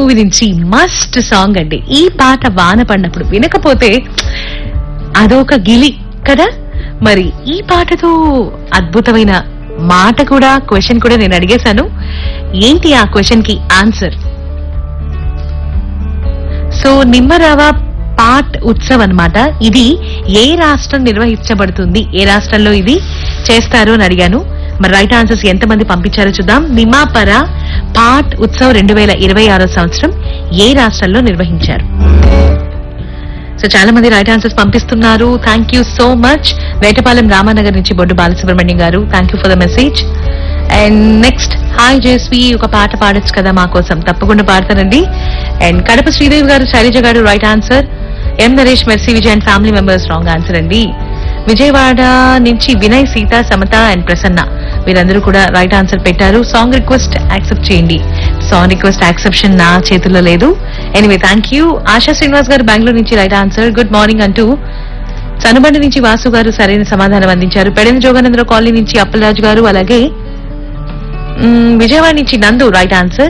movie నుంచి must song అండి ఈ పాట వాన పడినప్పుడు వినకపోతే అదొక గిలి కదా మరి ఈ పాటతో అద్భుతమైన మాట కూడా క్వశ్చన్ కూడా నేను అడిగేశాను ఏంటి ఆ క్వశ్చన్ కి ఆన్సర్ సో నిమ్మరావ పాట్ ఉత్సవ్ అన్నమాట ఇది ఏ రాష్ట్రం నిర్వహించబడుతుంది ఏ రాష్ట్రంలో ఇది చేస్తారు అని అడిగాను మరి రైట్ ఆన్సర్స్ ఎంతమంది పంపించారో చూద్దాం నిమాపర పాట్ ఉత్సవ్ రెండు వేల ఇరవై ఆరో సంవత్సరం ఏ రాష్ట్రంలో నిర్వహించారు సో చాలా మంది రైట్ ఆన్సర్స్ పంపిస్తున్నారు thank you so much Vetapalem Ramanagar నుంచి Boddu Balasubrahmanyam garu thank you for the message and next hi Jeswi ఒక పాట పాడొచ్చు కదా మా కోసం తప్పకుండా పాడతానండి and Kadapa Sridevi garu Sailaja garu right answer M Naresh Mercy Vijay and family members wrong answer అండి విజయవాడ నుంచి వినయ్ సీత సమత అండ్ ప్రసన్న వీరందరూ కూడా రైట్ ఆన్సర్ పెట్టారు సాంగ్ రిక్వెస్ట్ యాక్సెప్ట్ చేయండి సాంగ్ రిక్వెస్ట్ యాక్సెప్షన్ నా చేతుల్లో లేదు anyway thank you Asha Srinivas garu Bengaluru నుంచి రైట్ ఆన్సర్ గుడ్ మార్నింగ్ అంటూ చనుబండి నుంచి వాసు గారు సరైన సమాధానం అందించారు పెడన జోగానందరావు కాలనీ నుంచి అప్పలరాజు గారు అలాగే మ్మ్, విజయవాడ నుంచి Nandu right answer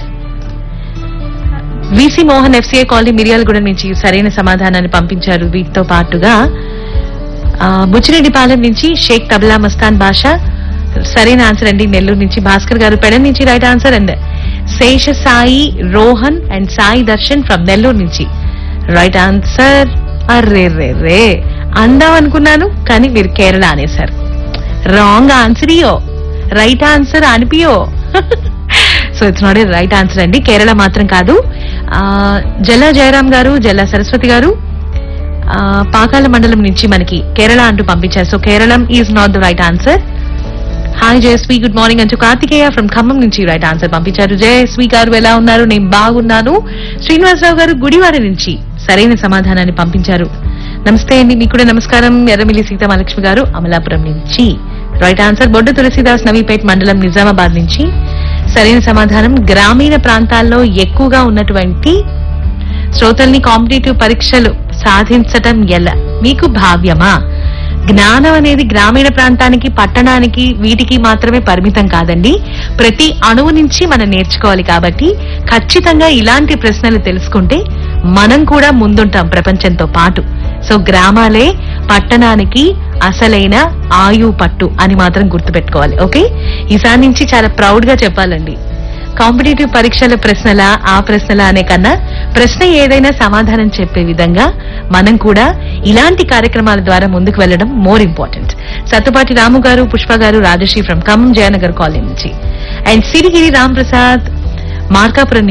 VC Mohan FCA colony Miryalaguda నుంచి సరైన సమాధానాన్ని పంపించారు వీటితో పాటుగా ఆ, బుచ్చిరెడ్డిపాలెం నుంచి షేక్ తబలా మస్తాన్ బాషా సరైన ఆన్సర్ అండి నెల్లూరు నుంచి భాస్కర్ గారు పెడ నుంచి right answer and Sesha Sai Rohan and Sai Darshan from Nellore నుంచి రైట్ ఆన్సర్ అర్రే రే రే అందాం అనుకున్నాను కానీ మీరు కేరళ అనేసారు రాంగ్ ఆన్సర్ ఇయో రైట్ ఆన్సర్ అనిపియో so it's not a right answer అండి కేరళ మాత్రం కాదు ఆ, జల్ల జయరాం గారు జల్ల సరస్వతి గారు ఆ, పాకాల మండలం నుంచి మనకి కేరళ అంటూ పంపించారు so Keralam is not the right answer hi Jayaswi good morning అంటూ కార్తికేయ ఫ్రమ్ ఖమ్మం నుంచి రైట్ ఆన్సర్ పంపించారు జయస్వి గారు ఎలా ఉన్నారు నేను బాగున్నాను శ్రీనివాసరావు గారు గుడివాడ నుంచి సరైన సమాధానాన్ని పంపించారు నమస్తే అండి మీకు కూడా నమస్కారం ఎర్రమిల్లి సీతామహాలక్ష్మి గారు అమలాపురం నుంచి రైట్ ఆన్సర్ బొడ్డు తులసిదాస్ నవీపేట్ మండలం నిజామాబాద్ నుంచి సరైన సమాధానం గ్రామీణ ప్రాంతాల్లో ఎక్కువగా ఉన్నటువంటి శ్రోతల్ని కాంపిటేటివ్ పరీక్షలు సాధించటం ఎలా మీకు భావ్యమా జ్ఞానం అనేది గ్రామీణ ప్రాంతానికి పట్టణానికి వీటికి మాత్రమే పరిమితం కాదండి ప్రతి అణువు నుంచి మనం నేర్చుకోవాలి కాబట్టి ఖచ్చితంగా ఇలాంటి ప్రశ్నలు తెలుసుకుంటే మనం కూడా ముందుంటాం ప్రపంచంతో పాటు సో గ్రామాలే పట్టణానికి అసలైన ఆయు పట్టు అని మాత్రం గుర్తుపెట్టుకోవాలి ఓకే ఈసారి నుంచి చాలా ప్రౌడ్ గా చెప్పాలండి కాంపిటేటివ్ పరీక్షల ప్రశ్నల ఆ ప్రశ్నల అనే కన్నా ప్రశ్న ఏదైనా సమాధానం చెప్పే విధంగా మనం కూడా ఇలాంటి కార్యక్రమాల ద్వారా ముందుకు వెళ్ళడం more important సత్తుపాటి Ramu garu Pushpa garu Rajasri from Khammam Jayanagar colony నుంచి అండ్ సిరిగిరి రామ్ ప్రసాద్ మార్కాపురం